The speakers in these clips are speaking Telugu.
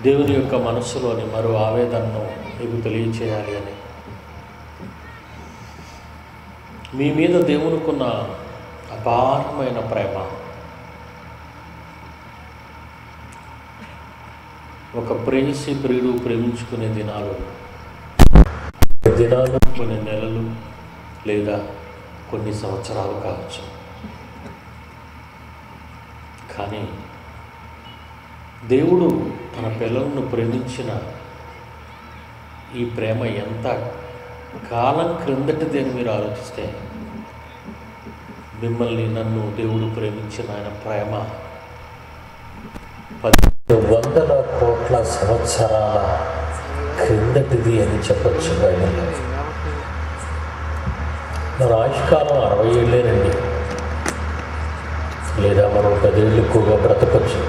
దేవుని యొక్క మనస్సులోని మరో ఆవేదనను మీకు తెలియచేయాలి అని మీ మీద దేవునికున్న అపారమైన ప్రేమ ఒక ప్రేయసి ప్రియుడు ప్రేమించుకునే దినాలు దినాలు కొన్ని నెలలు లేదా కొన్ని సంవత్సరాలు కావచ్చు కానీ దేవుడు తన పిల్లలను ప్రేమించిన ఈ ప్రేమ ఎంత కాలం క్రిందటిది అని మీరు ఆలోచిస్తే మిమ్మల్ని నన్ను దేవుడు ప్రేమించిన ఆయన ప్రేమ పది వందల కోట్ల సంవత్సరాల క్రిందటిది అని చెప్పచ్చు బైబిల్లో మన ఆయుష్కాలం అరవై ఏళ్ళేనండి లేదా మనం పదేళ్ళు ఎక్కువగా బ్రతకొచ్చు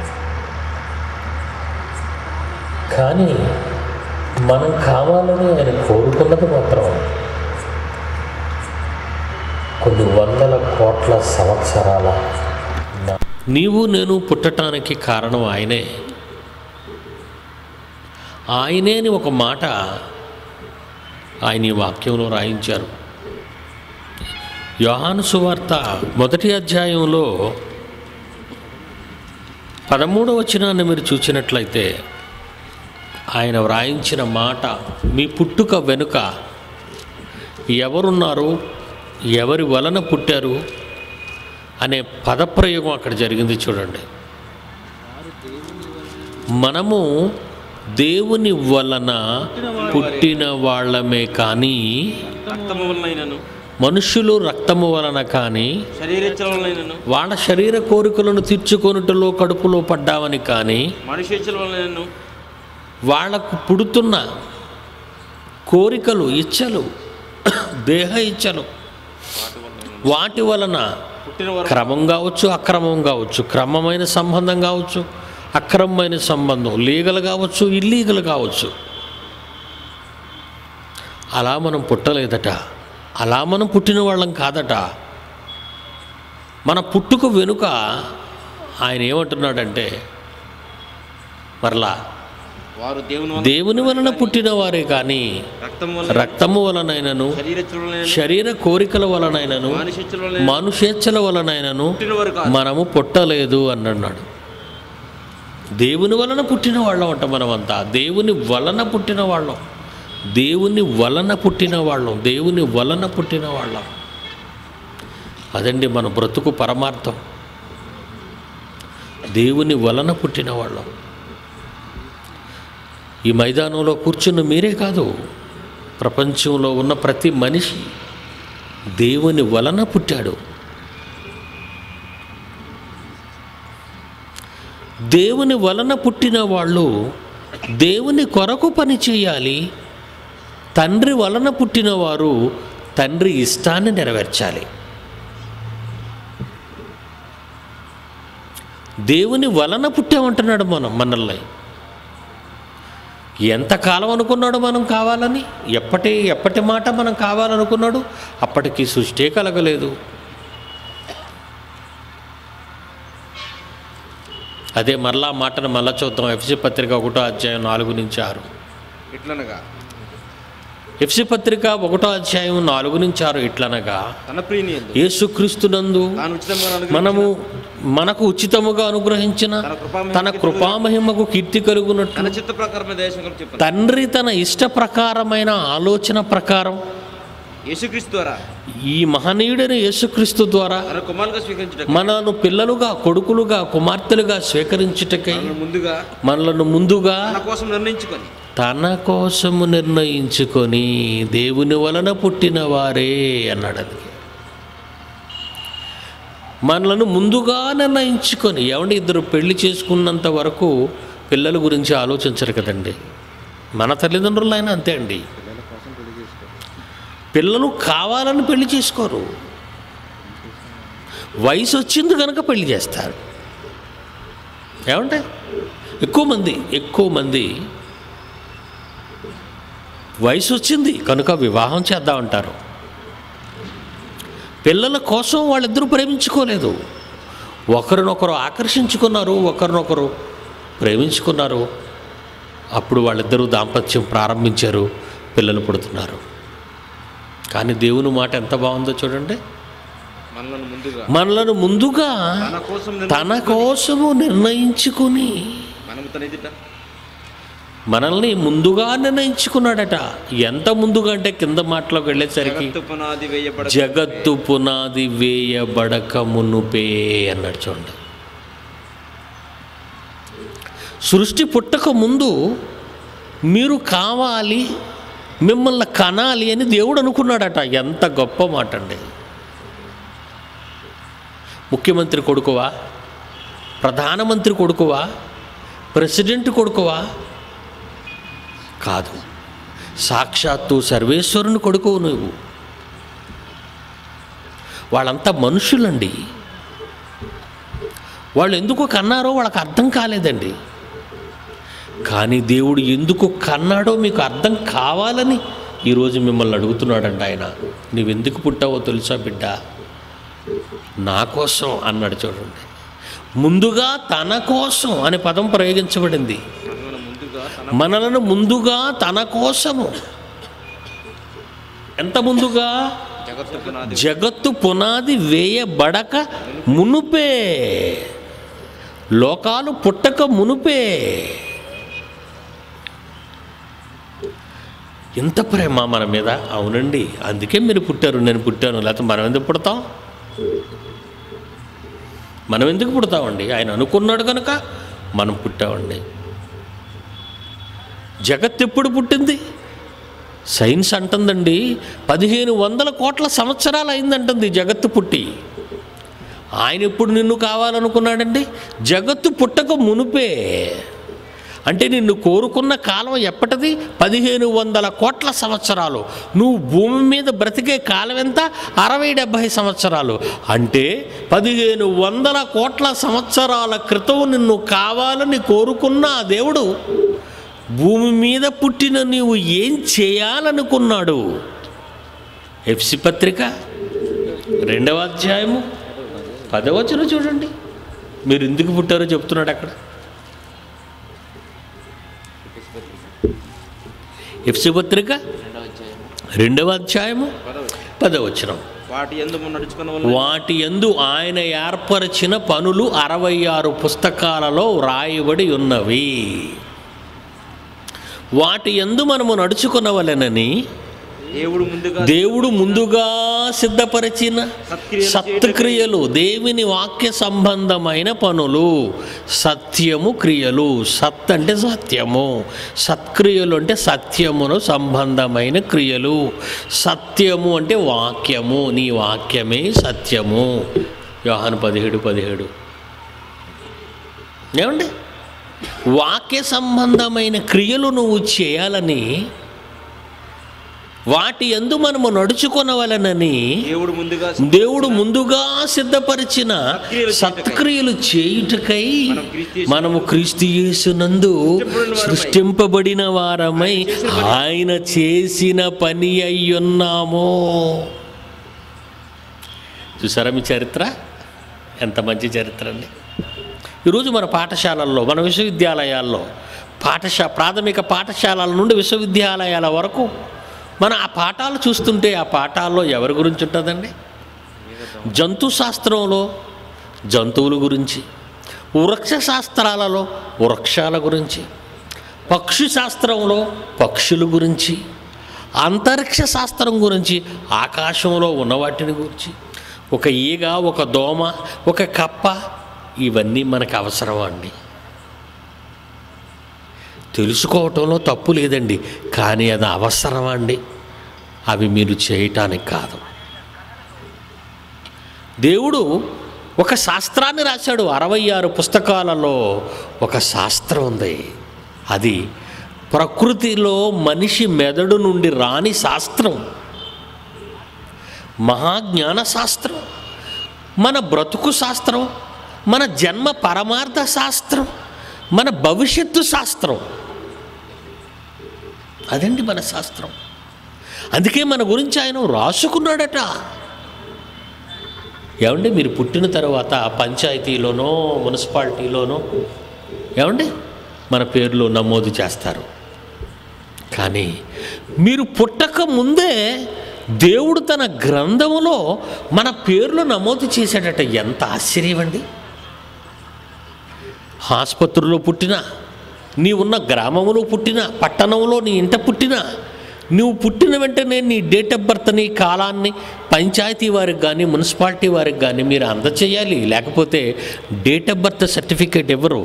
కానీ మనం కావాలని ఆయన కోరుకున్నది మాత్రం కొన్ని వందల కోట్ల సంవత్సరాల నీవు నేను పుట్టటానికి కారణం ఆయనే ఆయనే అని ఒక మాట ఆయన ఈ వాక్యంలో రాయించారు యోహాను సువార్త మొదటి అధ్యాయంలో పదమూడవ వచనాన్ని మీరు చూసినట్లయితే ఆయన వ్రాయించిన మాట మీ పుట్టుక వెనుక ఎవరున్నారు ఎవరి వలన పుట్టారు అనే పదప్రయోగం అక్కడ జరిగింది చూడండి మనము దేవుని వలన పుట్టిన వాళ్ళమే కానీ రక్తము వలనైనను మనుషులు రక్తము వలన కానీ శరీరేచ్ఛల వలనైనను వాళ్ళ శరీర కోరికలను తీర్చుకొనుటలో కడుపులో పడ్డామని కానీ మనుష్యేచ్ఛల వలనైనను వాళ్లకు పుడుతున్న కోరికలు ఇచ్చలు దేహ ఇచ్చలు వాటి వలన పుట్టిన వారు క్రమం కావచ్చు అక్రమం కావచ్చు క్రమమైన సంబంధం కావచ్చు అక్రమమైన సంబంధం లీగల్ కావచ్చు ఇల్లీగల్ కావచ్చు అలా మనం పుట్టలేదట అలా మనం పుట్టిన వాళ్ళం కాదట మన పుట్టుక వెనుక ఆయన ఏమంటున్నాడంటే మరలా వారు దేవుని వలన దేవుని వలన పుట్టిన వారే కానీ రక్తము వలన రక్తము వలనైనను శరీరేచ్ఛల వలనైనను శరీర కోరికల వలనైనను మనుష్యేచ్ఛల వలన మనుషేచ్ఛల వలనైనను పుట్టిన వారు కాదు మనము పుట్టలేదు అని అన్నాడు దేవుని వలన పుట్టిన వాళ్ళం అంట మనమంతా దేవుని వలన పుట్టిన వాళ్ళం దేవుని వలన పుట్టిన వాళ్ళం దేవుని వలన పుట్టిన వాళ్ళం అదండి మన బ్రతుకు పరమార్థం దేవుని వలన పుట్టిన వాళ్ళం ఈ మైదానంలో కూర్చున్న మీరే కాదు ప్రపంచంలో ఉన్న ప్రతి మనిషి దేవుని వలన పుట్టాడు దేవుని వలన పుట్టిన వాళ్ళు దేవుని కొరకు పని చేయాలి తండ్రి వలన పుట్టిన వారు తండ్రి ఇష్టాన్ని నెరవేర్చాలి దేవుని వలన పుట్టామంటున్నాడు మనం మనల్ని ఎంతకాలం అనుకున్నాడు మనం కావాలని ఎప్పటి ఎప్పటి మాట మనం కావాలనుకున్నాడు అప్పటికి సృష్టే కలగలేదు అదే మరలా మాటను మళ్ళా చూద్దాం ఎఫ్సి పత్రిక ఒకటో అధ్యాయం నాలుగు నుంచి ఆరు ఇట్లనగా ఎఫ్సి పత్రిక ఒకటో అధ్యాయం నాలుగు నుంచి ఆరు ఇట్లనగా తన ప్రియుని యందు యేసుక్రీస్తునందు తాను ఉచితంగా అనుగ్రహించిన మనము మనకు ఉచితముగా అనుగ్రహించిన తన కృపామహిమ తన కృపామహిమకు కీర్తి కలుగునట్లు తన చిత్త ప్రకారమైన దేశం చెప్పాను తండ్రి తన ఇష్ట ప్రకారమైన ఆలోచన ప్రకారం యేసుక్రీస్తు ద్వారా ఈ మహనీయుడైన యేసుక్రీస్తు ద్వారా తన కుమారుగా స్వీకరించుట మనను పిల్లలుగా కొడుకులుగా కుమార్తెలుగా స్వీకరించుటకై ముందుగా మనలను ముందుగా తన కోసం నిర్ణయించుకొని తన కోసము నిర్ణయించుకొని దేవుని వలన పుట్టిన వారే అన్నాడు అది మనలను ముందుగా నిర్ణయించుకొని ఏమంటే ఇద్దరు పెళ్లి చేసుకున్నంత వరకు పిల్లల గురించి ఆలోచించరు కదండి మన తల్లిదండ్రులైనా అంతే అండి పిల్లలు కావాలని పెళ్లి చేసుకోరు వయసు వచ్చింది కనుక పెళ్లి చేస్తారు ఏమంటే ఎక్కువ మంది ఎక్కువ మంది వయసు వచ్చింది కనుక వివాహం చేద్దామంటారు పిల్లల కోసం వాళ్ళిద్దరూ ప్రేమించుకోలేదు ఒకరినొకరు ఆకర్షించుకున్నారు ఒకరినొకరు ప్రేమించుకున్నారు అప్పుడు వాళ్ళిద్దరూ దాంపత్యం ప్రారంభించారు పిల్లలు పుడుతున్నారు కానీ దేవుని మాట ఎంత బాగుందో చూడండి మనలను ముందుగా మనలను ముందుగా తన కోసం తన కోసము నిర్ణయించుకుని మనము తన ఎదుట మనల్ని ముందుగా నిర్ణయించుకున్నాడట ఎంత ముందుగా అంటే కింద మాటలోకి వెళ్ళేసరికి జగత్తు పునాది వేయబడ జగత్తు పునాది వేయబడక మునుపే అన్నాడు చూడండి సృష్టి పుట్టక ముందు మీరు కావాలి మిమ్మల్ని కనాలి అని దేవుడు అనుకున్నాడట ఎంత గొప్ప మాట అండి ముఖ్యమంత్రి కొడుకువా ప్రధానమంత్రి కొడుకువా ప్రెసిడెంట్ కొడుకువా కాదు సాక్షాత్తు సర్వేశ్వరుని కొడుకువు నువ్వు వాళ్ళంతా మనుషులండి వాళ్ళు ఎందుకు కన్నారో వాళ్ళకి అర్థం కాలేదండి కానీ దేవుడు ఎందుకు కన్నాడో మీకు అర్థం కావాలని ఈరోజు మిమ్మల్ని అడుగుతున్నాడండి ఆయన నువ్వెందుకు పుట్టావో తెలుసా బిడ్డ నా కోసం అన్నాడు చూడండి ముందుగా తన కోసం అనే పదం ప్రయోగించబడింది మనలను ముందుగా తన మనలను ముందుగా తన కోసము ఎంత ముందుగా జగత్తు పునాది జగత్తు పునాది వేయబడక మునుపే లోకాలు పుట్టక మునుపే ఎంత ప్రేమ మన మీద అవునండి అందుకే మీరు పుట్టారు నేను పుట్టాను లేకపోతే మనం ఎందుకు పుడతాం మనం ఎందుకు పుడతామండి ఆయన అనుకున్నాడు కనుక మనం పుట్టామండి జగత్ ఎప్పుడు పుట్టింది సైన్స్ అంటుందండి పదిహేను వందల కోట్ల సంవత్సరాలు అయిందంటుంది జగత్తు పుట్టి ఆయన ఎప్పుడు నిన్ను కావాలనుకున్నాడండి జగత్తు పుట్టక మునుపే అంటే నిన్ను కోరుకున్న కాలం ఎప్పటిది పదిహేను వందల కోట్ల సంవత్సరాలు నువ్వు భూమి మీద బ్రతికే కాలం ఎంత అరవై డెబ్భై సంవత్సరాలు అంటే పదిహేను వందల కోట్ల సంవత్సరాల క్రితం నిన్ను కావాలని కోరుకున్న ఆ దేవుడు భూమి మీద పుట్టిన నీవు ఏం చేయాలనుకున్నాడు ఎఫ్సి పత్రిక రెండవ అధ్యాయము పదవచనం చూడండి మీరు ఎందుకు పుట్టారో చెప్తున్నాడు అక్కడ ఎఫ్సి పత్రిక రెండవ అధ్యాయం రెండవ అధ్యాయము పదవ పదవచనం వాటి ఎందు నడుచుకున్న వల్ల వాటి యందు ఆయన ఏర్పరిచిన పనులు అరవై ఆరు పుస్తకాలలో వ్రాయబడి ఉన్నవి వాటి యందు మనము నడుచుకునవలెనని దేవుడు ముందుగా దేవుడు ముందుగా సిద్ధపరిచిన సత్క్రియలు సత్క్రియలు దేవుని వాక్య సంబంధమైన పనులు సత్యము క్రియలు సత్ అంటే సత్యము సత్క్రియలు అంటే సత్యమును సంబంధమైన క్రియలు సత్యము అంటే వాక్యము నీ వాక్యమే సత్యము యోహాను పదిహేడు పదిహేడు ఏమండి వాక్య సంబంధమైన క్రియలు నువ్వు చేయాలని వాటి ఎందు మనము నడుచుకొనవలనని దేవుడు ముందుగా దేవుడు ముందుగా సిద్ధపరిచిన సత్క్రియలు చేయుటకై మనము క్రీస్తు యేసునందు సృష్టింపబడిన వారమై ఆయన చేసిన పని అయ్యున్నాము చూసారా మీ చరిత్ర ఎంత మంచి చరిత్ర అండి ఈరోజు మన పాఠశాలల్లో మన విశ్వవిద్యాలయాల్లో పాఠశా ప్రాథమిక పాఠశాలల నుండి విశ్వవిద్యాలయాల వరకు మన ఆ పాఠాలు చూస్తుంటే ఆ పాఠాల్లో ఎవరి గురించి ఉంటుందండి జంతు శాస్త్రంలో జంతువుల గురించి వృక్ష శాస్త్రాలలో వృక్షాల గురించి పక్షి శాస్త్రంలో పక్షుల గురించి అంతరిక్ష శాస్త్రం గురించి ఆకాశంలో ఉన్న వాటిని గురించి ఒక ఈగ ఒక దోమ ఒక కప్ప ఇవన్నీ మనకు అవసరమా అండి తెలుసుకోవటంలో తప్పు లేదండి కానీ అది అవసరమా అండి అవి మీరు చేయటానికి కాదు దేవుడు ఒక శాస్త్రాన్ని రాశాడు అరవై ఆరు పుస్తకాలలో ఒక శాస్త్రం ఉంది అది ప్రకృతిలో మనిషి మెదడు నుండి రాని శాస్త్రం మహాజ్ఞాన శాస్త్రం మన బ్రతుకు శాస్త్రం మన జన్మ పరమార్థ శాస్త్రం మన భవిష్యత్తు శాస్త్రం అదండి మన శాస్త్రం అందుకే మన గురించి ఆయన రాసుకున్నాడట ఏమండి మీరు పుట్టిన తర్వాత పంచాయతీలోనో మున్సిపాలిటీలోనో ఏమండి మన పేర్లు నమోదు చేస్తారు కానీ మీరు పుట్టక ముందే దేవుడు తన గ్రంథములో మన పేర్లు నమోదు చేశాడట ఎంత ఆశ్చర్యం అండి ఆసుపత్రిలో పుట్టినా నీ ఉన్న గ్రామంలో పుట్టినా పట్టణంలో నీ ఇంట పుట్టినా నువ్వు పుట్టిన వెంటనే నీ డేట్ ఆఫ్ బర్త్ని కాలాన్ని పంచాయతీ వారికి కానీ మున్సిపాలిటీ వారికి కానీ మీరు అందచేయాలి లేకపోతే డేట్ ఆఫ్ బర్త్ సర్టిఫికేట్ ఇవ్వరు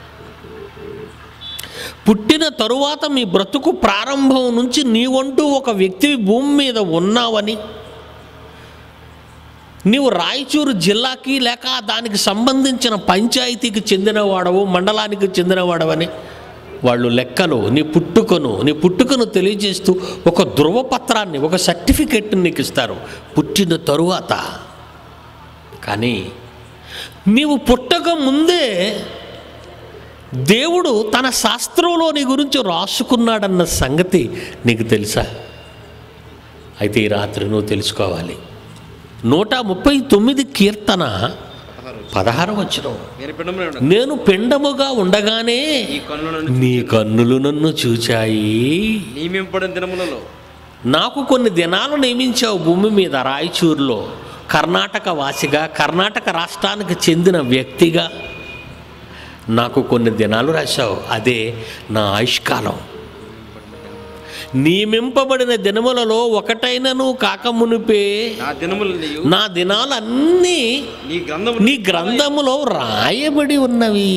పుట్టిన తరువాత మీ బ్రతుకు ప్రారంభం నుంచి నీవంటూ ఒక వ్యక్తి భూమి మీద ఉన్నావని నీవు రాయచూరు జిల్లాకి లేక దానికి సంబంధించిన పంచాయతీకి చెందినవాడవు మండలానికి చెందినవాడవని వాళ్ళు లెక్కలు నీ పుట్టుకను నీ పుట్టుకను తెలియజేస్తూ ఒక ధృవపత్రాన్ని ఒక సర్టిఫికెట్ని నీకు ఇస్తారు పుట్టిన తరువాత కానీ నీవు పుట్టక ముందే దేవుడు తన శాస్త్రంలో నీ గురించి రాసుకున్నాడన్న సంగతి నీకు తెలుసా అయితే ఈ రాత్రి నువ్వు తెలుసుకోవాలి నూట ముప్పై తొమ్మిది కీర్తన పదహారు వచ్చిన నేను పిండములో ఉండగా నేను పిండముగా ఉండగానే ఈ కన్నులను నీ కన్నులు నన్ను చూచాయి నియమింపబడిన దినములలో నాకు కొన్ని దినాలు నియమించావు భూమి మీద రాయచూరులో కర్ణాటక వాసిగా కర్ణాటక రాష్ట్రానికి చెందిన వ్యక్తిగా నాకు కొన్ని దినాలు రాశావు అదే నా ఆయుష్కాలం నియమింపబడిన దినములలో ఒకటైనను కాకమునిపే నా దినములు నీయు నా దినాలన్నీ నీ గ్రంథము నీ గ్రంథములో రాయబడి ఉన్నవి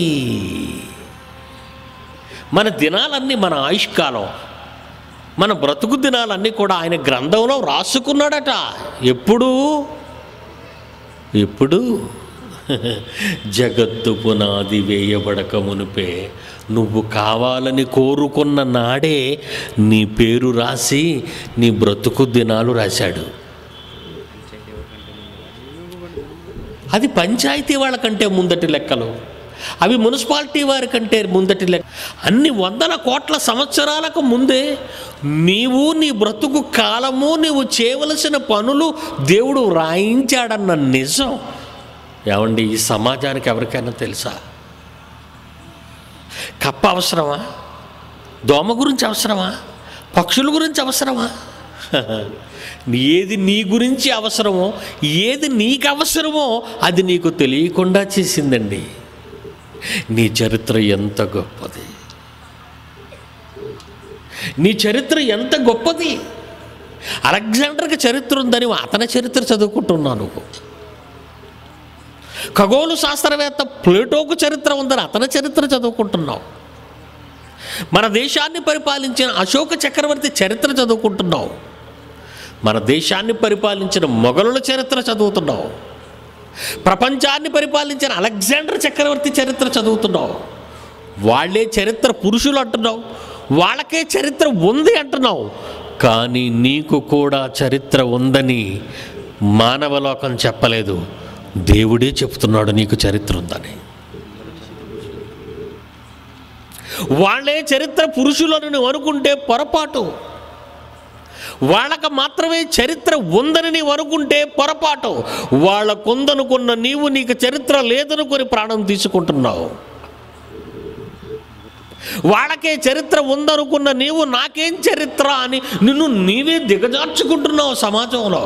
మన దినాలన్నీ మన ఆయుష్కాలం మన బ్రతుకు దినాలన్నీ కూడా ఆయన గ్రంథంలో రాసుకున్నాడట ఎప్పుడు ఎప్పుడు జగత్తు పునాది వేయబడక మునిపే నువ్వు కావాలని కోరుకున్న నాడే నీ పేరు రాసి నీ బ్రతుకు దినాలు రాశాడు అది పంచాయతీ వాళ్ళకంటే ముందటి లెక్కలు అవి మున్సిపాలిటీ వారి కంటే ముందటి లెక్క అన్ని వందల కోట్ల సంవత్సరాలకు ముందే నీవు నీ బ్రతుకు కాలము నీవు చేయవలసిన పనులు దేవుడు రాయించాడన్న నిజం ఏమండి ఈ సమాజానికి ఎవరికైనా తెలుసా కప్ప అవసరమా దోమ గురించి అవసరమా పక్షుల గురించి అవసరమా ఏది నీ గురించి అవసరమో ఏది నీకు అవసరమో అది నీకు తెలియకుండా చేసిందండి నీ చరిత్ర ఎంత గొప్పది నీ చరిత్ర ఎంత గొప్పది అలెగ్జాండర్కి చరిత్ర ఉందని అతని చరిత్ర చదువుకుంటున్నావు నువ్వు ఖగోళ శాస్త్రవేత్త ప్లేటోకు చరిత్ర ఉందని అతని చరిత్ర చదువుకుంటున్నావు మన దేశాన్ని పరిపాలించిన అశోక చక్రవర్తి చరిత్ర చదువుకుంటున్నావు మన దేశాన్ని పరిపాలించిన మొఘలుల చరిత్ర చదువుతున్నావు ప్రపంచాన్ని పరిపాలించిన అలెగ్జాండర్ చక్రవర్తి చరిత్ర చదువుతున్నావు వాళ్ళే చరిత్ర పురుషులు అంటున్నావు వాళ్ళకే చరిత్ర ఉంది అంటున్నావు కానీ నీకు కూడా చరిత్ర ఉందని మానవలోకం చెప్పలేదు దేవుడే చెప్తున్నాడు నీకు చరిత్ర ఉందని వాళ్ళే చరిత్ర పురుషులను నువ్వు అనుకుంటే పొరపాటు వాళ్ళకు మాత్రమే చరిత్ర ఉందని నీవు అనుకుంటే పొరపాటు వాళ్ళకుందనుకున్న నీవు నీకు చరిత్ర లేదనుకొని ప్రాణం తీసుకుంటున్నావు వాళ్ళకే చరిత్ర ఉందనుకున్న నీవు నాకేం చరిత్ర అని నిన్ను నీవే దిగజార్చుకుంటున్నావు సమాజంలో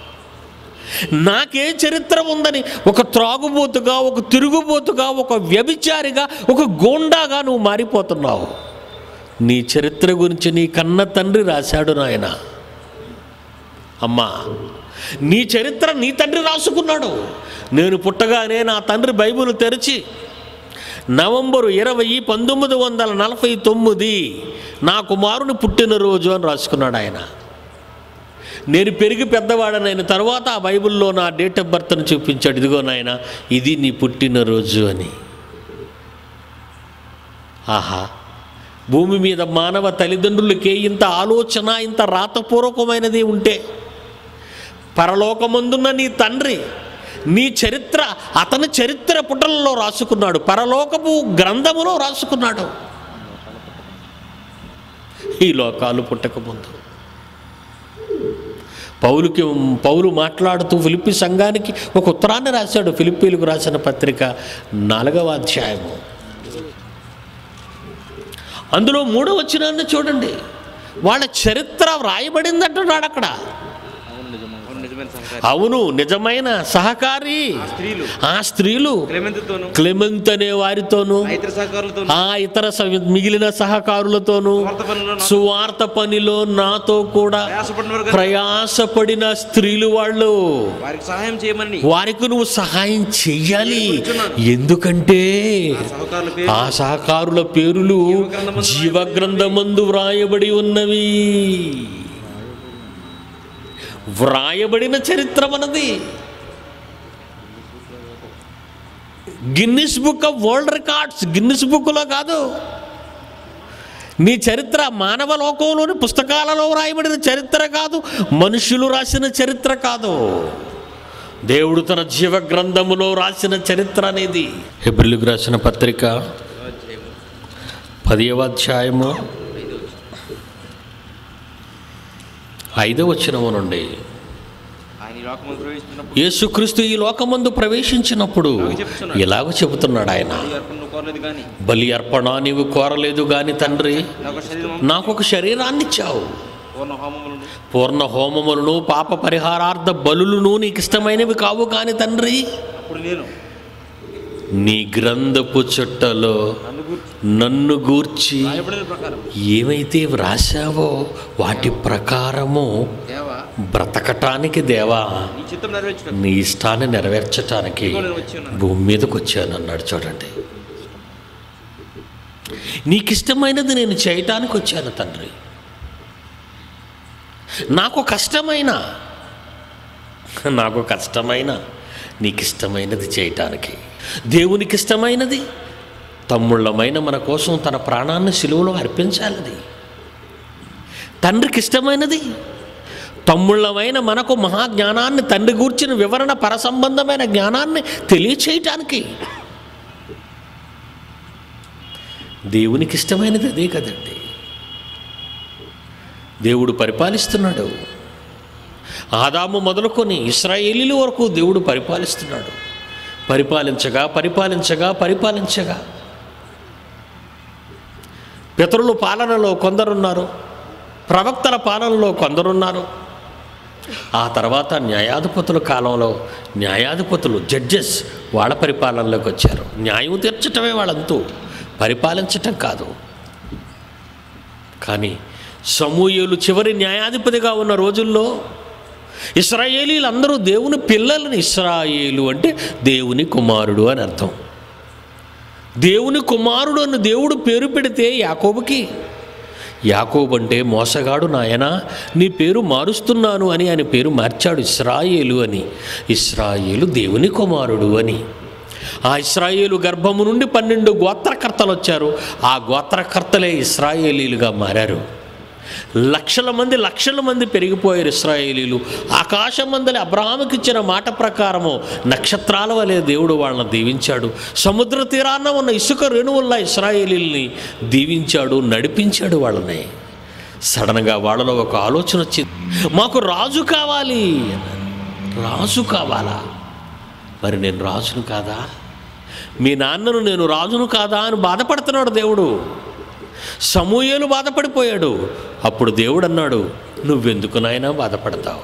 నాకే చరిత్ర ఉందని ఒక త్రాగుబోతుగా ఒక తిరుగుబోతుగా ఒక వ్యభిచారిగా ఒక గోండాగా నువ్వు మారిపోతున్నావు నీ చరిత్ర గురించి నీ కన్న తండ్రి రాశాడు నాయన అమ్మా నీ చరిత్ర నీ తండ్రి రాసుకున్నాడు నేను పుట్టగానే నా తండ్రి బైబిల్ తెరిచి నవంబరు ఇరవై పంతొమ్మిది వందల నలభై తొమ్మిది నా కుమారుని పుట్టినరోజు అని రాసుకున్నాడు ఆయన నేను పెరిగి పెద్దవాడనైన తర్వాత ఆ బైబిల్లో నా డేట్ ఆఫ్ బర్త్ని చూపించాడు ఇదిగో నాయన ఇది నీ పుట్టినరోజు అని ఆహా భూమి మీద మానవ తల్లిదండ్రులకే ఇంత ఆలోచన ఇంత రాతపూర్వకమైనది ఉంటే పరలోకమందున్న నీ తండ్రి నీ చరిత్ర అతని చరిత్ర పుటలలో రాసుకున్నాడు పరలోకపు గ్రంథములో రాసుకున్నాడు ఈ లోకాలు పుట్టకముందు పౌలుకి పౌలు మాట్లాడుతూ ఫిలిప్పి సంఘానికి ఒక ఉత్తరాన్ని రాశాడు ఫిలిప్పీలకు రాసిన పత్రిక నాలుగవ అధ్యాయము అందులో మూడో వచ్చినాన్ని చూడండి వాళ్ళ చరిత్ర వ్రాయబడిందంటున్నాడు అక్కడ అవును నిజమైన సహకారి అవును నిజమైన సహకారి ఆ స్త్రీలు ఆ స్త్రీలు క్లెమెంతుతోను క్లెమెంత్ అనే వారితోనూ ఆ ఇతర సహకారులతో ఆ ఇతర స- మిగిలిన సహకారులతోనూ స్వార్థ పనుల్లో నా- సువార్త పనిలో నాతో కూడా ప్రయాసపడిన వారు ప్రయాసపడిన స్త్రీలు వాళ్ళు వారికి సహాయం చేయమని వారికి నువ్వు సహాయం చెయ్యాలి ఎందుకంటే ఆ సహకారుల పేరు ఆ సహకారుల పేరులు జీవగ్రంథమందు వ్రాయబడి ఉన్నవి వ్రాయబడిన చరిత్ర మనది Guinness book of world records Guinness బుక్లో కాదు నీ చరిత్ర మానవ లోకంలోని పుస్తకాలలో వ్రాయబడిన చరిత్ర కాదు మనుషులు రాసిన చరిత్ర కాదు దేవుడు తన జీవ గ్రంథములో రాసిన చరిత్ర అనేది హెబ్రిల్కి రాసిన పత్రిక పదియవ అధ్యాయము ఐదవ వచనము నుండి ఆయన ఈ లోకములు ప్రవేశించినప్పుడు యేసుక్రీస్తు ఈ లోకమందు ప్రవేశించినప్పుడు ఇలాగ చెబుతున్నాడు ఆయన ఈ అర్పణను కోరలేదు కానీ బలి అర్పణ నీవు కోరలేదు గాని తండ్రి నాకు శరీరం నాకు ఒక శరీరాన్ని ఇచ్చావు పూర్ణ హోమములను పూర్ణ హోమములను పాప పరిహారార్థ బలులను నీకు ఇష్టమైనవి కావు కాని తండ్రి అప్పుడు నేను నీ గ్రంథపు చుట్టలో నన్ను గుర్చి నన్ను గూర్చి రాయబడిన ప్రకారం ఏమైతే వ్రాసావో వాటి ప్రకారము దేవా బ్రతకటానికి దేవా నీ చిత్తం నెరవేర్చుట నీ ఇష్టాన్ని నెరవేర్చటానికి నేను వచ్చి ఉన్నాను భూమి మీదకి వచ్చాను అన్నాడు చూడండి నీకు ఇష్టమైనది నేను చేయటానికి వచ్చాను తండ్రి నాకు కష్టమైన నాకు కష్టమైన నీకు ఇష్టమైనది చేయటానికి దేవునికి ఇష్టమైనది తమ్ముళ్ళమైన మన కోసం తన ప్రాణాన్ని సిలువలో అర్పించాలది తండ్రికి ఇష్టమైనది తమ్ముళ్ళమైన మనకు మహాజ్ఞానాన్ని తండ్రి గూర్చిన వివరణ పరసంబంధమైన జ్ఞానాన్ని తెలియచేయటానికి దేవునికి ఇష్టమైనది అదే కదండి దేవుడు పరిపాలిస్తున్నాడు ఆదాము మొదలుకొని ఇస్రాయేలీల వరకు దేవుడు పరిపాలిస్తున్నాడు పరిపాలించగా పరిపాలించగా పరిపాలించగా పితరుల పాలనలో కొందరున్నారు ప్రవక్తల పాలనలో కొందరున్నారు ఆ తర్వాత న్యాయాధిపతుల కాలంలో న్యాయాధిపతులు జడ్జెస్ వాళ్ళ పరిపాలనలోకి వచ్చారు న్యాయం తీర్చటమే వాళ్ళంతూ పరిపాలించటం కాదు కానీ సమూయేలు చివరి న్యాయాధిపతిగా ఉన్న రోజుల్లో ఇస్రాయేలీలందరూ దేవుని పిల్లలని ఇస్రాయేలు అంటే దేవుని కుమారుడు అని అర్థం దేవుని కుమారుడు అని దేవుడు పేరు పెడితే యాకోబుకి యాకోబు అంటే మోసగాడు నాయన నీ పేరు మారుస్తున్నాను అని ఆయన పేరు మార్చాడు ఇస్రాయేలు అని ఇస్రాయేలు దేవుని కుమారుడు అని ఆ ఇస్రాయేలు గర్భము నుండి పన్నెండు గోత్రకర్తలు వచ్చారు ఆ గోత్రకర్తలే ఇస్రాయేలీలుగా మారారు లక్షల మంది లక్షల మంది పెరిగిపోయారు ఇస్రాయేలీలు ఆకాశం మందలి అబ్రహాముకి ఇచ్చిన మాట ప్రకారము నక్షత్రాల వలె దేవుడు వాళ్ళని దీవించాడు సముద్ర తీరాన ఉన్న ఇసుక రేణువుల్లా ఇస్రాయేలీల్ని దీవించాడు నడిపించాడు వాళ్ళని సడన్గా వాళ్ళలో ఒక ఆలోచన వచ్చింది మాకు రాజు కావాలి అన్నారు. రాజు కావాలా మరి నేను రాజును కాదా మీ నాన్నను నేను రాజును కాదా అని బాధపడుతున్నాడు దేవుడు సమూయేలు బాధపడిపోయాడు అప్పుడు దేవుడు అన్నాడు నువ్వెందుకు నాయనా బాధపడతావు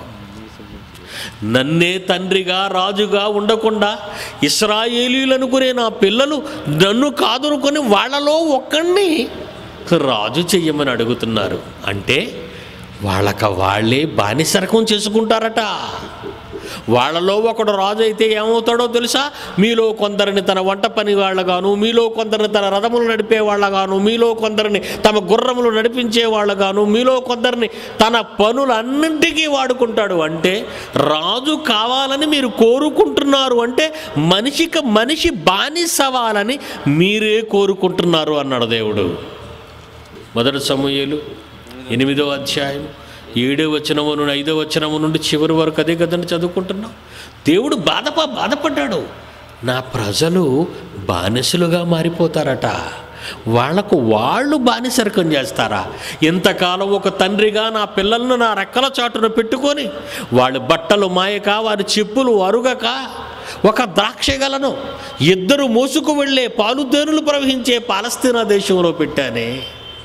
నన్నే తండ్రిగా రాజుగా ఉండకుండా ఇస్రాయేలీలనుకునే నా పిల్లలు నన్ను కాదనుకొని వాళ్ళలో ఒక్కడిని రాజు చెయ్యమని అడుగుతున్నారు అంటే వాళ్ళక వాళ్ళే బానిసరకం చేసుకుంటారట వాళ్ళలో ఒకడు రాజు అయితే ఏమవుతాడో తెలుసా మీలో కొందరిని తన వంట పని వాళ్ళగాను మీలో కొందరిని తన రథములు నడిపే వాళ్ళగాను మీలో కొందరిని తమ గుర్రములు నడిపించే వాళ్ళగాను మీలో కొందరిని తన పనులన్నింటికీ వాడుకుంటాడు అంటే రాజు కావాలని మీరు కోరుకుంటున్నారు అంటే మనిషికి మనిషి బానిసవాలని మీరే కోరుకుంటున్నారు అన్నాడు దేవుడు మొదటి సమూహలు ఎనిమిదో అధ్యాయం ఏడో వచనము నుండి ఐదో వచనము నుండి చివరి వరకు అదే కదండి చదువుకుంటున్నాం దేవుడు బాధప బాధపడ్డాడు నా ప్రజలు బానిసలుగా మారిపోతారట వాళ్లకు వాళ్ళు బానిసరకం చేస్తారా ఇంతకాలం ఒక తండ్రిగా నా పిల్లలను నా రెక్కల చాటున పెట్టుకొని వాళ్ళ బట్టలు మాయక వారి చెప్పులు అరుగక ఒక ద్రాక్షగలను ఇద్దరు మోసుకు వెళ్ళే పాలుదేనులు ప్రవహించే పాలస్తీనా దేశంలో పెట్టానే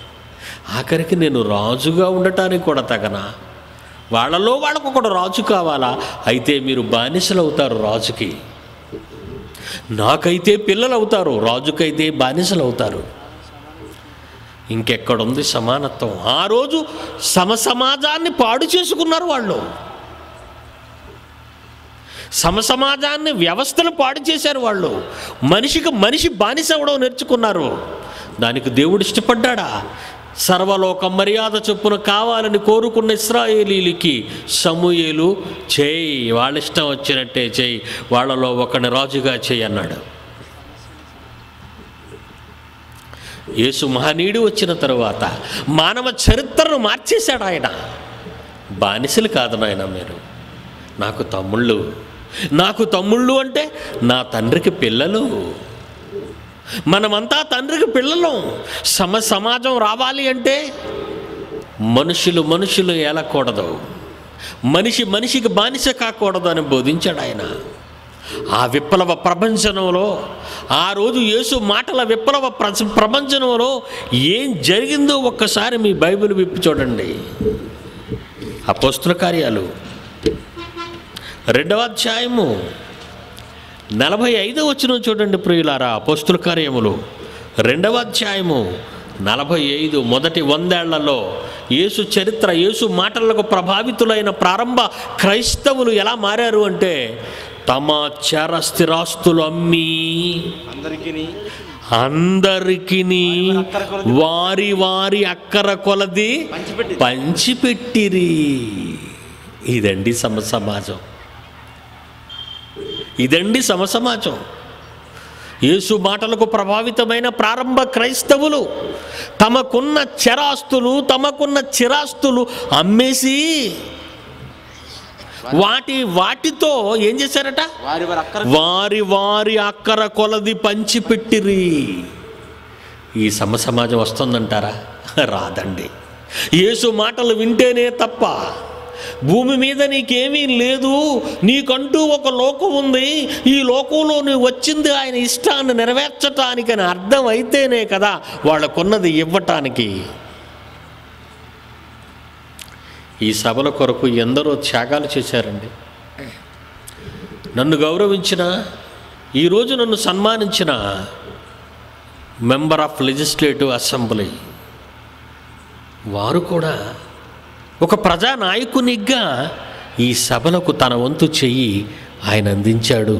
ఆఖరికి నేను రాజుగా ఉండటానికి కూడా తగనా వాళ్ళలో వాళ్ళకు ఒకడు రాజు కావాలా అయితే మీరు బానిసలు అవుతారు రాజుకి నాకైతే పిల్లలు అవుతారు రాజుకైతే బానిసలు అవుతారు ఇంకెక్కడుంది సమానత్వం ఆ రోజు సమసమాజాన్ని పాడు చేసుకున్నారు వాళ్ళు సమసమాజాన్ని వ్యవస్థను పాడు చేశారు వాళ్ళు మనిషికి మనిషి బానిస అవడం నేర్చుకున్నారు దానికి దేవుడు ఇష్టపడ్డాడా సర్వలోక మర్యాద చొప్పున కావాలని కోరుకున్న ఇస్రాయేలీలకి సమూయేలు చేయి వాళ్ళ ఇష్టం వచ్చినట్టే చేయి వాళ్ళలో ఒకని రాజుగా చేయి అన్నాడు యేసు మహనీయుడు వచ్చిన తరువాత మానవ చరిత్రను మార్చేశాడు ఆయన బానిసలు కాదు నాయన మీరు నాకు తమ్ముళ్ళు నాకు తమ్ముళ్ళు అంటే నా తండ్రికి పిల్లలు మనమంతా తండ్రికి పిల్లలు సమ సమాజం రావాలి అంటే మనుషులు మనుషులు ఏలకూడదు మనిషి మనిషికి బానిస కాకూడదు అని బోధించాడు ఆయన ఆ విప్లవ ప్రపంచంలో ఆ రోజు యేసు మాటల విప్లవ ప్ర- ప్రపంచంలో ఏం జరిగిందో ఒక్కసారి మీ బైబిల్ విప్పి చూడండి అపోస్తుల కార్యాలు రెండవ అధ్యాయము నలభై ఐదో వచ్చిన చూడండి ప్రియులారా అపోస్తుల కార్యములు రెండవ అధ్యాయము నలభై ఐదు మొదటి వందేళ్లలో యేసు చరిత్ర యేసు మాటలకు ప్రభావితులైన ప్రారంభ క్రైస్తవులు ఎలా మారారు అంటే తమ చర స్థిరాస్తులు అమ్మి అందరికీ అందరికి వారి వారి అక్కర కొలది పంచిపెట్టి పంచిపెట్టిరి ఇదండి సమ సమాజం ఇదండి సమ సమాజం యేసు మాటలకు ప్రభావితమైన ప్రారంభ క్రైస్తవులు తమకున్న చరాస్తులు తమకున్న చిరాస్తులు అమ్మేసి వాటి వాటితో ఏం చేశారట వారి వారి అక్కర వారి వారి అక్కర కొలది పంచిపెట్టిరి ఈ సమ సమాజం వస్తుందంటారా రాదండి యేసు మాటలు వింటేనే తప్ప భూమి మీద నీకేమీ లేదు నీకంటూ ఒక లోకం ఉంది ఈ లోకంలో నువ్వు వచ్చింది ఆయన ఇష్టాన్ని నెరవేర్చటానికి అని అర్థం అయితేనే కదా వాళ్ళకున్నది ఇవ్వటానికి ఈ సభల కొరకు ఎందరో త్యాగాలు చేశారండి నన్ను గౌరవించిన ఈరోజు నన్ను సన్మానించిన మెంబర్ ఆఫ్ లెజిస్లేటివ్ అసెంబ్లీ వారు కూడా ఒక ప్రజానాయకునిగా ఈ సభలకు తన వంతు చెయ్యి ఆయన అందించాడు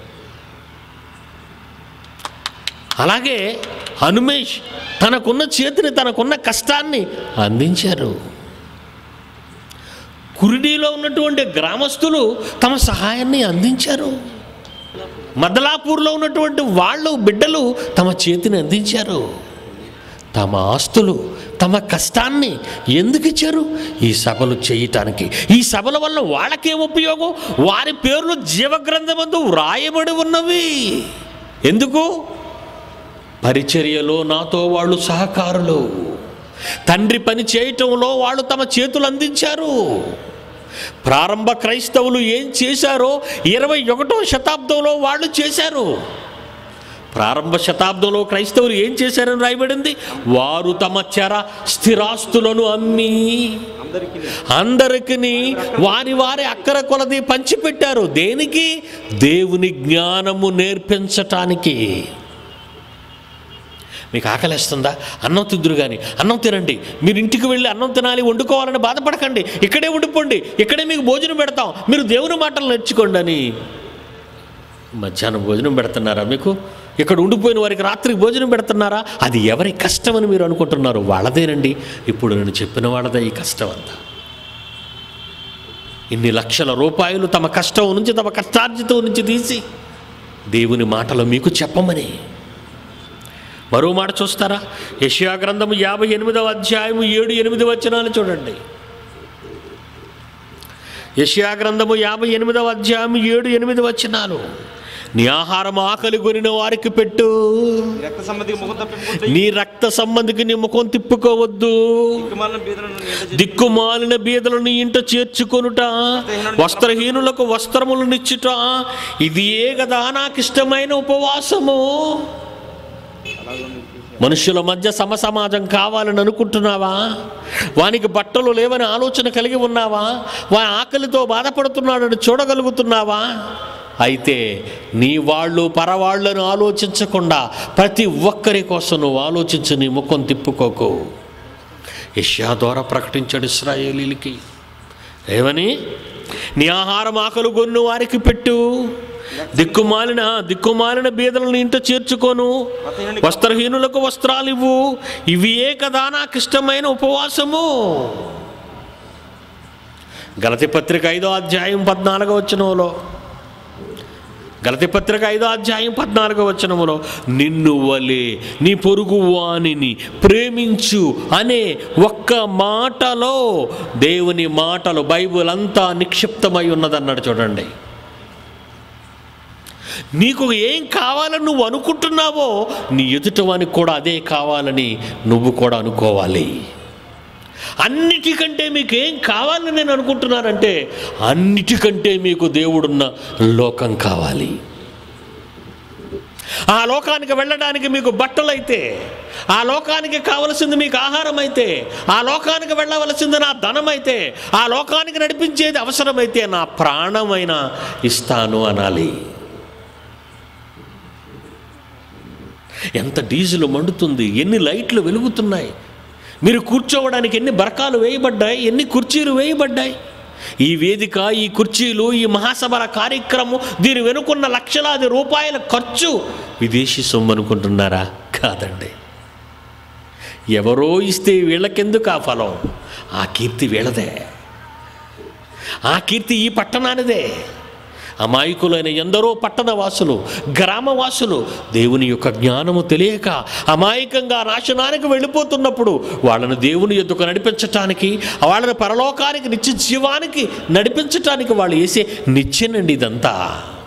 అలాగే హనుమేష్ తనకున్న చేతిని తనకున్న కష్టాన్ని అందించారు కురిడీలో ఉన్నటువంటి గ్రామస్తులు తమ సహాయాన్ని అందించారు మదలాపూర్లో ఉన్నటువంటి వాళ్ళు బిడ్డలు తమ చేతిని అందించారు తమ ఆస్తులు తమ కష్టాన్ని ఎందుకు ఇచ్చారు ఈ సభలు చేయటానికి ఈ సభల వల్ల వాళ్ళకేం ఉపయోగం వారి పేర్లు జీవగ్రంథమందు వ్రాయబడి ఉన్నవి ఎందుకు పరిచర్యలో నాతో వాళ్ళు సహకారులు తండ్రి పని చేయటంలో వాళ్ళు తమ చేతులు అందించారు ప్రారంభ క్రైస్తవులు ఏం చేశారో ఇరవై ఒకటో శతాబ్దంలో వాళ్ళు చేశారు ప్రారంభ శతాబ్దంలో క్రైస్తవులు ఏం చేశారని రాయబడింది వారు తమ చెర స్థిరాస్తులను అమ్మి అందరికీ అందరికి వారి వారి అక్కర కొలది పంచిపెట్టారు దేనికి దేవుని జ్ఞానము నేర్పించటానికి మీకు ఆకలిస్తుందా అన్నం తిందురు కానీ అన్నం తినండి మీరు ఇంటికి వెళ్ళి అన్నం తినాలి వండుకోవాలని బాధపడకండి ఇక్కడే ఉండిపోండి ఇక్కడే మీకు భోజనం పెడతాం మీరు దేవుని మాటలు నేర్చుకోండి అని మధ్యాహ్నం భోజనం పెడుతున్నారా మీకు ఇక్కడ ఉండిపోయిన వారికి రాత్రికి భోజనం పెడుతున్నారా అది ఎవరి కష్టం అని మీరు అనుకుంటున్నారు వాళ్ళదేనండి ఇప్పుడు నేను చెప్పిన వాళ్ళదే ఈ కష్టం అంతా ఇన్ని లక్షల రూపాయలు తమ కష్టం నుంచి తమ కష్టార్జితం నుంచి తీసి దేవుని మాటలు మీకు చెప్పమని మరో మాట చూస్తారా యెషయా గ్రంథము యాభై ఎనిమిదవ అధ్యాయము ఏడు ఎనిమిది వచనాలు చూడండి యెషయా గ్రంథము యాభై ఎనిమిదవ అధ్యాయం ఏడు ఎనిమిది వచనాలు నీ ఆహారం ఆకలి కొనిన వారికి పెట్టు ఈ రక్త సంబంధికి ముఖం తప్పించుకుంటే నీ రక్త సంబంధికి నీ ముఖం తిప్పుకోవద్దు దిక్కుమాలిన బీదలను నీ ఎంట చేసి దిక్కుమాలిన బీదలను ఇంట చేర్చుకొనుట వస్త్రహీనులకు వస్త్రములు నిచ్చుట ఇది ఏ కదా నాకు ఇష్టమైన ఉపవాసము అలాగే నీకు మనుషుల మధ్య సమసమాజం కావాలని అనుకుంటున్నావా వానికి బట్టలు లేవని ఆలోచన కలిగి ఉన్నావా వా ఆకలితో బాధపడుతున్నాడని చూడగలుగుతున్నావా అయితే నీ వాళ్ళు పరవాళ్లను ఆలోచించకుండా ప్రతి ఒక్కరి కోసం నువ్వు ఆలోచించి నీ ముఖం తిప్పుకోకు యష్యా ద్వారా ప్రకటించాడు ఇస్రాయేలీలకి ఏమని నీ ఆహారం ఆకలి గొన్ను వారికి పెట్టు దిక్కుమాలిన దిక్కుమాలిన బీదలను ఇంట చేర్చుకోను వస్త్రహీనులకు వస్త్రాలు ఇవ్వు ఇవియే కదా నాకు ఇష్టమైన ఉపవాసము గలతి పత్రిక ఐదో అధ్యాయం పద్నాలుగో వచనంలో గలతి పత్రిక ఐదో అధ్యాయం పద్నాలుగో వచనములో నిన్ను వలే నీ పొరుగు వాణిని ప్రేమించు అనే ఒక్క మాటలో దేవుని మాటలు బైబిల్ అంతా నిక్షిప్తమై ఉన్నదన్నాడు చూడండి నీకు ఏం కావాలని నువ్వు అనుకుంటున్నావో నీ ఎదుటవానికి కూడా అదే కావాలని నువ్వు కూడా అనుకోవాలి అన్నిటికంటే మీకు ఏం కావాలని నేను అనుకుంటున్నానంటే అన్నిటికంటే మీకు దేవుడున్న లోకం కావాలి ఆ లోకానికి వెళ్ళడానికి మీకు బట్టలైతే ఆ లోకానికి కావలసింది మీకు ఆహారం అయితే ఆ లోకానికి వెళ్ళవలసింది నా ధనం అయితే ఆ లోకానికి నడిపించేది అవసరమైతే నా ప్రాణమైనా ఇస్తాను అనాలి ఎంత డీజిల్ మండుతుంది ఎన్ని లైట్లు వెలుగుతున్నాయి మీరు కూర్చోవడానికి ఎన్ని బరకాలు వేయబడ్డాయి ఎన్ని కుర్చీలు వేయబడ్డాయి ఈ వేదిక ఈ కుర్చీలు ఈ మహాసభల కార్యక్రమం దీని వెనుకున్న లక్షలాది రూపాయల ఖర్చు విదేశీ సొమ్ము అనుకుంటున్నారా కాదండి ఎవరో ఇస్తే వీళ్ళకెందుకు ఆ ఫలం ఆ కీర్తి వీళ్ళదే ఆ కీర్తి ఈ పట్టణానిదే అమాయకులైన ఎందరో పట్టణవాసులు గ్రామవాసులు దేవుని యొక్క జ్ఞానము తెలియక అమాయకంగా నాశనానికి వెళ్ళిపోతున్నప్పుడు వాళ్ళను దేవుని ఎద్దుకు నడిపించటానికి వాళ్ళని పరలోకానికి నిత్య జీవానికి నడిపించటానికి వాళ్ళు వేసే నిత్యనండి ఇదంతా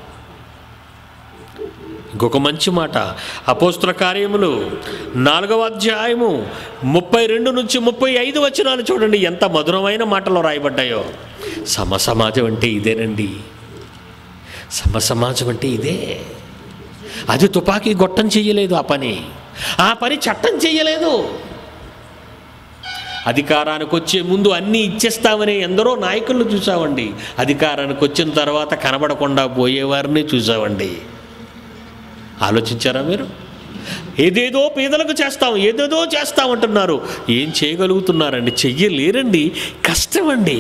ఇంకొక మంచి మాట అపోస్తుల కార్యములు నాలుగవ అధ్యాయము ముప్పై రెండు నుంచి ముప్పై ఐదు వచనాలు చూడండి ఎంత మధురమైన మాటలు రాయబడ్డాయో సమసమాజం అంటే ఇదేనండి సమసమాజం అంటే ఇదే అది తుపాకీ గొట్టం చెయ్యలేదు ఆ పని ఆ పని చట్టం చెయ్యలేదు అధికారానికి వచ్చే ముందు అన్నీ ఇచ్చేస్తామని ఎందరో నాయకులను చూసామండి అధికారానికి వచ్చిన తర్వాత కనబడకుండా పోయేవారిని చూసామండి ఆలోచించారా మీరు ఏదేదో పేదలకు చేస్తాం ఏదేదో చేస్తామంటున్నారు ఏం చేయగలుగుతున్నారండి చెయ్యలేరండి కష్టమండి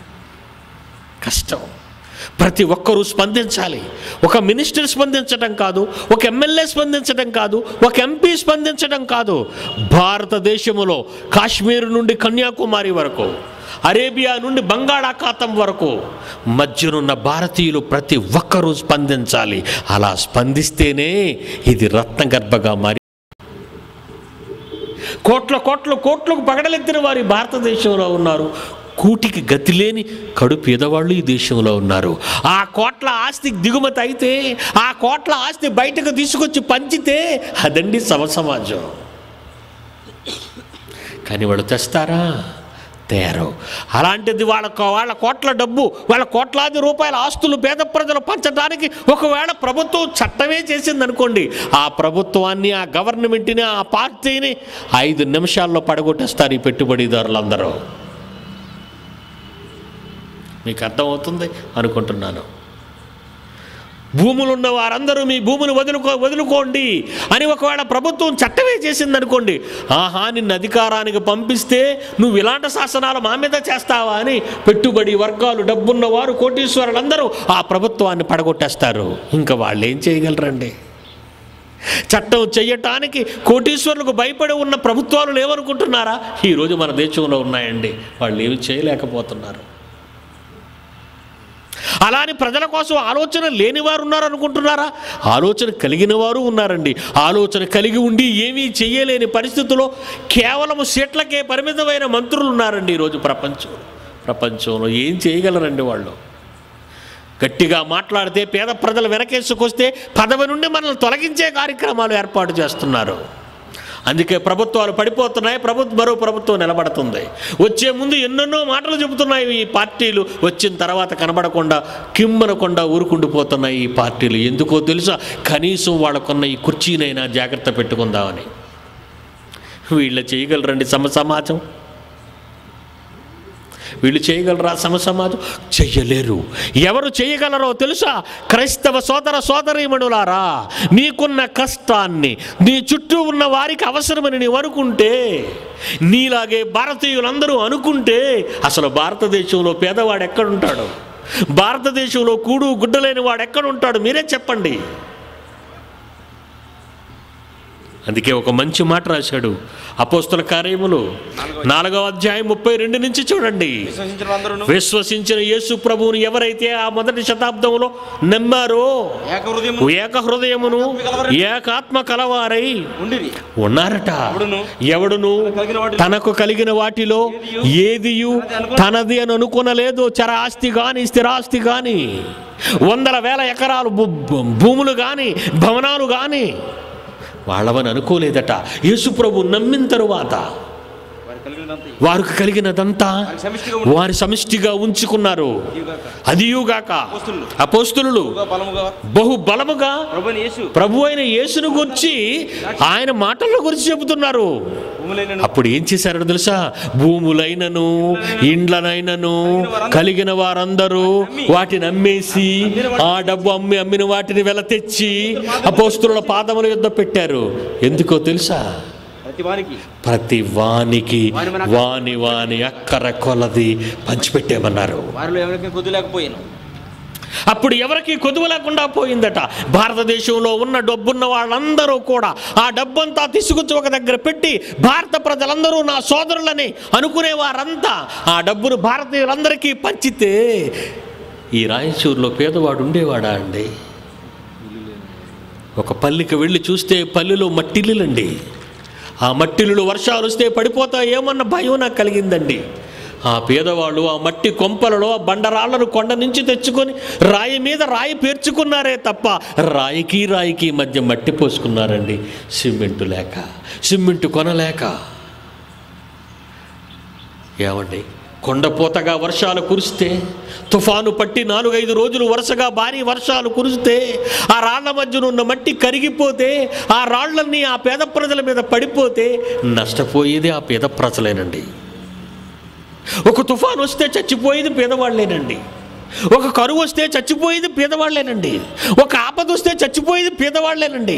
కష్టం ప్రతి ఒక్కరూ స్పందించాలి ఒక మినిస్టర్ స్పందించడం కాదు ఒక ఎమ్మెల్యే స్పందించడం కాదు ఒక ఎంపీ స్పందించడం కాదు భారతదేశములో కాశ్మీర్ నుండి కన్యాకుమారి వరకు అరేబియా నుండి బంగాళాఖాతం వరకు మధ్యనున్న భారతీయులు ప్రతి ఒక్కరూ స్పందించాలి అలా స్పందిస్తేనే ఇది రత్నగర్భగా మారి కోట్ల కోట్ల కోట్లకు పగడలెత్తిన వారి భారతదేశంలో ఉన్నారు కూటికి గతి లేని కడు పేదవాళ్ళు ఈ దేశంలో ఉన్నారు ఆ కోట్ల ఆస్తి దిగుమతి అయితే ఆ కోట్ల ఆస్తి బయటకు తీసుకొచ్చి పంచితే అదండి సమ సమాజం కానీ వాళ్ళు తెస్తారా తయారు అలాంటిది వాళ్ళ వాళ్ళ కోట్ల డబ్బు వాళ్ళ కోట్లాది రూపాయల ఆస్తులు పేద ప్రజలు పంచడానికి ఒకవేళ ప్రభుత్వం చట్టమే చేసింది అనుకోండి ఆ ప్రభుత్వాన్ని ఆ గవర్నమెంట్ని ఆ పార్టీని ఐదు నిమిషాల్లో పడగొట్టేస్తారు ఈ పెట్టుబడిదారులందరూ మీకు అర్థమవుతుంది అనుకుంటున్నాను భూములు ఉన్న వారందరూ మీ భూములు వదులుకో వదులుకోండి అని ఒకవేళ ప్రభుత్వం చట్టమే చేసింది అనుకోండి ఆహా నిన్ను అధికారానికి పంపిస్తే నువ్వు ఇలాంటి శాసనాలు మా మీద చేస్తావా అని పెట్టుబడి వర్గాలు డబ్బున్న వారు కోటీశ్వరులందరూ ఆ ప్రభుత్వాన్ని పడగొట్టేస్తారు ఇంకా వాళ్ళు ఏం చేయగలరండి చట్టం చెయ్యటానికి కోటీశ్వరులకు భయపడి ఉన్న ప్రభుత్వాలు లేవనుకుంటున్నారా ఈరోజు మన దేశంలో ఉన్నాయండి వాళ్ళు ఏమి చేయలేకపోతున్నారు అలాని ప్రజల కోసం ఆలోచన లేని వారు ఉన్నారు అనుకుంటున్నారా ఆలోచన కలిగిన వారు ఉన్నారండి ఆలోచన కలిగి ఉండి ఏమీ చెయ్యలేని పరిస్థితుల్లో కేవలం సీట్లకే పరిమితమైన మంత్రులు ఉన్నారండి ఈరోజు ప్రపంచం ప్రపంచంలో ఏం చేయగలరండి వాళ్ళు గట్టిగా మాట్లాడితే పేద ప్రజలు వెనకేసుకొస్తే పదవి నుండి మనల్ని తొలగించే కార్యక్రమాలు ఏర్పాటు చేస్తున్నారు అందుకే ప్రభుత్వాలు పడిపోతున్నాయి ప్రభుత్వం మరో ప్రభుత్వం నిలబడుతుంది వచ్చే ముందు ఎన్నెన్నో మాటలు చెబుతున్నాయి ఈ పార్టీలు వచ్చిన తర్వాత కనబడకుండా కిమ్మనకుండా ఊరుకుండిపోతున్నాయి ఈ పార్టీలు ఎందుకో తెలుసా కనీసం వాళ్ళకున్న ఈ కుర్చీనైనా జాగ్రత్త పెట్టుకుందామని వీళ్ళు చేయగలరండి సమ సమాజం వీళ్ళు చేయగలరా సమ సమాజం చెయ్యలేరు ఎవరు చేయగలరో తెలుసా క్రైస్తవ సోదర సోదరీమణులారా నీకున్న కష్టాన్ని నీ చుట్టూ ఉన్న వారికి అవసరమని నీవు అనుకుంటే నీలాగే భారతీయులందరూ అనుకుంటే అసలు భారతదేశంలో పేదవాడు ఎక్కడుంటాడు భారతదేశంలో కూడు గుడ్డలేని వాడు ఎక్కడుంటాడు మీరే చెప్పండి అందుకే ఒక మంచి మాట రాశాడు అపోస్తుల కార్యములు నాలుగవ అధ్యాయం ముప్పై రెండు నుంచి చూడండి విశ్వసించిన అందరూ విశ్వసించిన యేసు ప్రభువుని ఎవరైతే ఆ మొదటి శతాబ్దంలో నమ్మారో ఏక హృదయం ఏక హృదయమును ఏకాత్మ కలవారై ఉండిరి ఉన్నారట ఎవడును? ఎవడును కలిగిన వాటిలో తనకు కలిగిన వాటిలో ఏదియు తనది అని అనుకునలేదు చర ఆస్తి గాని స్థిరాస్తి గాని వందల వేల ఎకరాలు భూ- భూ- భూములు గాని భవనాలు గాని వాళ్ళవని అనుకోలేదట యేసుప్రభు నమ్మిన తరువాత వారి కలిగినంత వారికి కలిగినదంతా వారి సమిష్టిగా ఉండి వారి సమిష్టిగా ఉంచుకున్నారు ఇదిగాక అదియుగాక అపోస్తులు అపోస్తులు బహుగా బలముగా బహు బలముగా ప్రభుని యేసు ప్రభు అయిన యేసును గురించి ఆయన మాటల గురించి చెబుతున్నారు భూములైన అప్పుడు ఏం చేశారో తెలుసా భూములైనను ఇండ్లనైనను కలిగిన వారందరూ వాటిని అమ్మేసి ఆ డబ్బు అమ్మి అమ్మిన వాటిని వెల తెచ్చి అపోస్తుల పాదముల యుద్ధ పెట్టారు ఎందుకో తెలుసా ప్రతి వారికి ప్రతి వానికి వాని వాని అక్కర కొలది పంచిపెట్టామన్నారు వారిలో ఎవరికి కొద్ది లేకపోయాను అప్పుడు ఎవరికి కొదువ లేకుండా పోయిందట భారతదేశంలో ఉన్న డబ్బున్న వాళ్ళందరూ కూడా ఆ డబ్బంతా తీసుకొచ్చి ఒక దగ్గర పెట్టి భారత ప్రజలందరూ నా సోదరులని అనుకునే వారంతా ఆ డబ్బును భారతీయులందరికీ పంచితే ఈ రాయచూరులో పేదవాడు ఉండేవాడా అండి ఒక పల్లికి వెళ్ళి చూస్తే పల్లెలో మట్టిల్లులండి ఆ మట్టిల్లు వర్షాలు వస్తే పడిపోతాయేమన్న భయం నాకు కలిగిందండి ఆ పేదవాళ్ళు ఆ మట్టి కొంపలలో ఆ బండరాళ్లను కొండ నుంచి తెచ్చుకొని రాయి మీద రాయి పేర్చుకున్నారే తప్ప రాయికి రాయికి మధ్య మట్టి పోసుకున్నారండి సిమెంటు లేక సిమెంటు కొనలేక ఏమండి కొండపోతగా వర్షాలు కురిస్తే తుఫాను పట్టి నాలుగైదు రోజులు వరుసగా భారీ వర్షాలు కురిస్తే ఆ రాళ్ల మధ్యన ఉన్న మట్టి కరిగిపోతే ఆ రాళ్ళన్నీ ఆ పేద ప్రజల మీద పడిపోతే నష్టపోయేది ఆ పేద ప్రజలేనండి ఒక తుఫాను వస్తే చచ్చిపోయేది పేదవాళ్ళేనండి ఒక కరువు వస్తే చచ్చిపోయేది పేదవాళ్ళేనండి ఒక ఆపద వస్తే చచ్చిపోయేది పేదవాళ్ళేనండి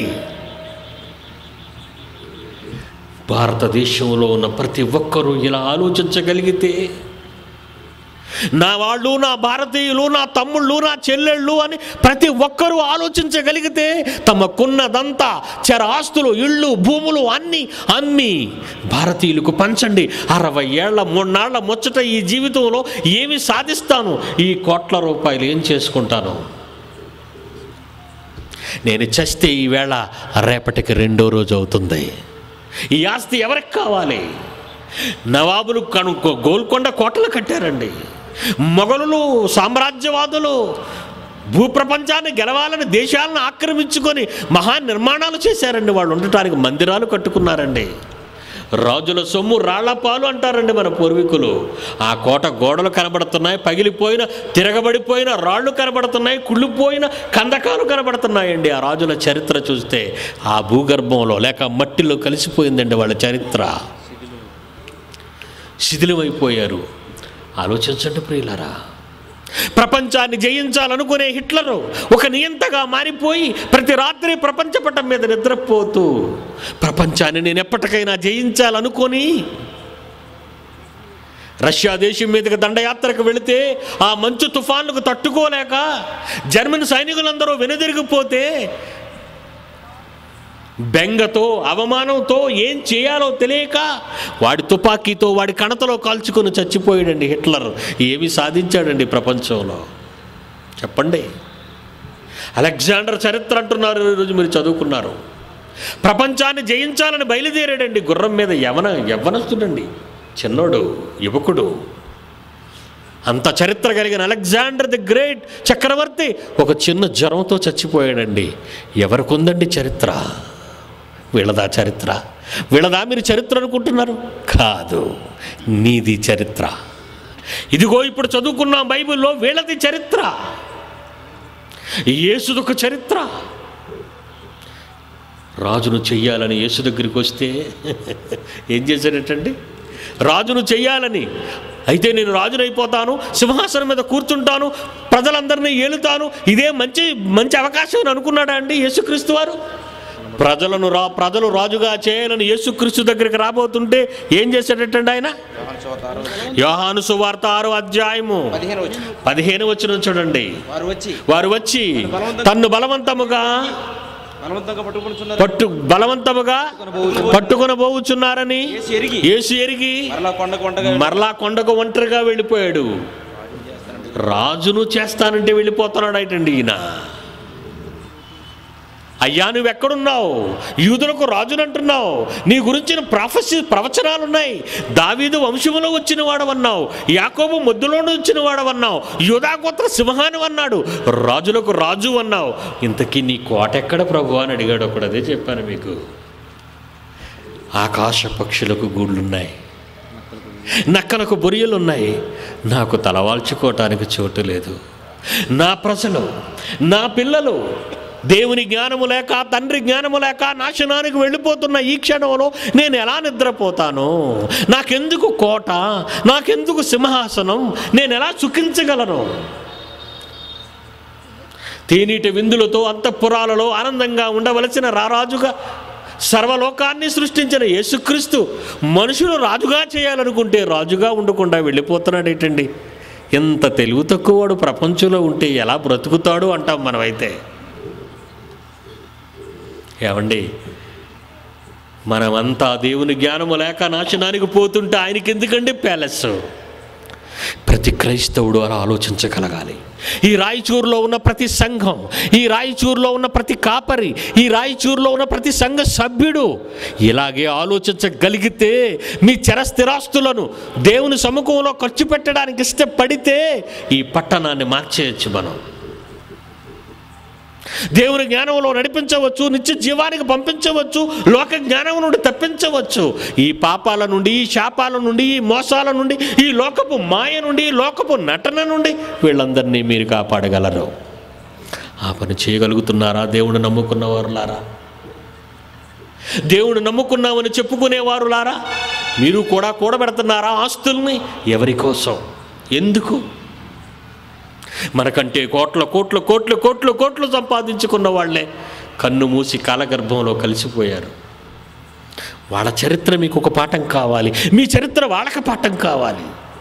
భారతదేశంలో ఉన్న ప్రతి ఒక్కరూ ఇలా ఆలోచించగలిగితే నా వాళ్ళు నా భారతీయులు నా తమ్ముళ్ళు నా చెల్లెళ్ళు అని ప్రతి ఒక్కరూ ఆలోచించగలిగితే తమకున్నదంతా చర ఆస్తులు ఇళ్ళు భూములు అన్నీ అమ్మి భారతీయులకు పంచండి అరవై ఏళ్ల మూడునాళ్ల ముచ్చట ఈ జీవితంలో ఏమి సాధిస్తాను ఈ కోట్ల రూపాయలు ఏం చేసుకుంటాను నేను చస్తే ఈవేళ రేపటికి రెండో రోజు అవుతుంది ఈ ఆస్తి ఎవరికి కావాలి నవాబులు కను గోల్కొండ కోటలు కట్టారండి మొఘలులు సామ్రాజ్యవాదులు భూప్రపంచాన్ని గెలవాలని దేశాలను ఆక్రమించుకొని మహా నిర్మాణాలు చేశారండి వాళ్ళు ఉండటానికి మందిరాలు కట్టుకున్నారండి రాజుల సొమ్ము రాళ్లపాలు అంటారండి మన పూర్వీకులు ఆ కోట గోడలు కనబడుతున్నాయి పగిలిపోయిన తిరగబడిపోయిన రాళ్ళు కనబడుతున్నాయి కుళ్ళిపోయిన కందకాలు కనబడుతున్నాయండి ఆ రాజుల చరిత్ర చూస్తే ఆ భూగర్భంలో లేక మట్టిలో కలిసిపోయిందండి వాళ్ళ చరిత్ర శిథిలమైపోయారు ఆలోచించండి ప్రియులరా ప్రపంచాన్ని జయించాలనుకునే హిట్లరు ఒక నియంతగా మారిపోయి ప్రతి రాత్రి ప్రపంచ పటం మీద నిద్రపోతూ ప్రపంచాన్ని నేను ఎప్పటికైనా జయించాలనుకొని రష్యా దేశం మీదకి దండయాత్రకు వెళితే ఆ మంచు తుఫాన్లకు తట్టుకోలేక జర్మన్ సైనికులందరూ వెనుదిరిగిపోతే బెంగతో అవమానంతో ఏం చేయాలో తెలియక వాడి తుపాకీతో వాడి కణతలో కాల్చుకొని చచ్చిపోయాడండి హిట్లర్ ఏమి సాధించాడండి ప్రపంచంలో చెప్పండి అలెగ్జాండర్ చరిత్ర అంటున్నారు ఈరోజు మీరు చదువుకున్నారు ప్రపంచాన్ని జయించాలని బయలుదేరాడండి గుర్రం మీద యవన యవ్వనస్తుడండి చిన్నోడు యువకుడు అంత చరిత్ర కలిగిన అలెగ్జాండర్ ది గ్రేట్ చక్రవర్తి ఒక చిన్న జ్వరంతో చచ్చిపోయాడండి ఎవరికి ఉందండి చరిత్ర వీళ్ళదా చరిత్ర వీళ్ళదా మీరు చరిత్ర అనుకుంటున్నారు కాదు నీది చరిత్ర ఇదిగో ఇప్పుడు చదువుకున్నాం బైబిల్లో వీళ్ళది చరిత్ర యేసుదొక చరిత్ర రాజును చెయ్యాలని యేసు దగ్గరికి వస్తే ఏం చేశాడటండి రాజును చెయ్యాలని అయితే నేను రాజునైపోతాను సింహాసనం మీద కూర్చుంటాను ప్రజలందరినీ ఏలుతాను ఇదే మంచి మంచి అవకాశం అని అనుకున్నాడా అండి యేసుక్రీస్తు వారు ప్రజలను రా ప్రజలు రాజుగా చేయాలని యేసుక్రీస్తు దగ్గరికి రాబోతుంటే ఏం చేశాడటండి ఆయన యోహాను సువార్త ఆరో అధ్యాయం యోహాను సువార్త ఆరో అధ్యాయము పదిహేను వచ్చి పదిహేను వచ్చిన చూడండి వారు వచ్చి వారు వచ్చి తన్ను బలవంతముగా బలవంతంగా పట్టుకుంటున్నారు పట్టు బలవంతముగా పట్టుకొని పోవుచున్నారని యేసు ఎరిగి యేసు ఎరిగి మరలా కొండకు వంటగా మరలా కొండకు ఒంటరిగా వెళ్ళిపోయాడు రాజును చేస్తానంటే వెళ్ళిపోతున్నాడు అయిటండి ఈయన అయ్యా నువ్వు ఎక్కడున్నావు యూదులకు రాజునంటున్నావు నీ గురించిన ప్రాఫెసి ప్రవచనాలు ఉన్నాయి దావీదు వంశములో వచ్చిన వాడవన్నావు యాకోబు ముద్దులో వచ్చిన వాడవన్నావు యూదాగోత్ర సింహాని అన్నాడు రాజులకు రాజు అన్నావు ఇంతకీ నీ కోట ఎక్కడ ప్రభు అని అడిగాడు ఒకడు అదే చెప్పాను మీకు ఆకాశ పక్షులకు గూళ్ళున్నాయి నక్కలకు బొరియలున్నాయి నాకు తలవాల్చుకోవటానికి చోటు లేదు నా ప్రజలు నా పిల్లలు దేవుని జ్ఞానము లేక తండ్రి జ్ఞానము లేక నాశనానికి వెళ్ళిపోతున్న ఈ క్షణంలో నేను ఎలా నిద్రపోతాను నాకెందుకు కోట నాకెందుకు సింహాసనం నేను ఎలా సుఖించగలను తేనీటి విందులతో అంతఃపురాలలో ఆనందంగా ఉండవలసిన రారాజుగా సర్వలోకాన్ని సృష్టించిన యేసుక్రీస్తు మనుషులు రాజుగా చేయాలనుకుంటే రాజుగా ఉండకుండా వెళ్ళిపోతున్నాడు ఏంటండి ఎంత తెలివి తక్కువవాడు ప్రపంచంలో ఉంటే ఎలా బ్రతుకుతాడు అంటాం మనమైతే ఏమండి మనమంతా దేవుని జ్ఞానము లేక నాశనానికి పోతుంటే ఆయనకి ఎందుకండి ప్యాలెస్ ప్రతి క్రైస్తవుడు అలా ఆలోచించగలగాలి ఈ రాయచూరులో ఉన్న ప్రతి సంఘం ఈ రాయచూరులో ఉన్న ప్రతి కాపరి ఈ రాయచూరులో ఉన్న ప్రతి సంఘ సభ్యుడు ఇలాగే ఆలోచించగలిగితే మీ చరస్థిరాస్తులను దేవుని సముఖంలో ఖర్చు పెట్టడానికి ఇష్టపడితే ఈ పట్టణాన్ని మార్చేయచ్చు మనం దేవుని జ్ఞానంలో నడిపించవచ్చు నిత్య జీవానికి పంపించవచ్చు లోక జ్ఞానం నుండి తప్పించవచ్చు ఈ పాపాల నుండి ఈ శాపాల నుండి ఈ మోసాల నుండి ఈ లోకపు మాయ నుండి ఈ లోకపు నటన నుండి వీళ్ళందరినీ మీరు కాపాడగలరు ఆ పని చేయగలుగుతున్నారా దేవుడు నమ్ముకున్నవారులారా దేవుడు నమ్ముకున్నామని చెప్పుకునేవారు లారా మీరు కూడా కూడబెడుతున్నారా ఆస్తుల్ని ఎవరి కోసం ఎందుకు మనకంటే కోట్ల కోట్ల కోట్ల కోట్ల కోట్లు సంపాదించుకున్న వాళ్ళే కన్ను మూసి కాలగర్భంలో కలిసిపోయారు వాళ్ళ చరిత్ర మీకు ఒక పాఠం కావాలి మీ చరిత్ర వాళ్ళకి పాఠం కావాలి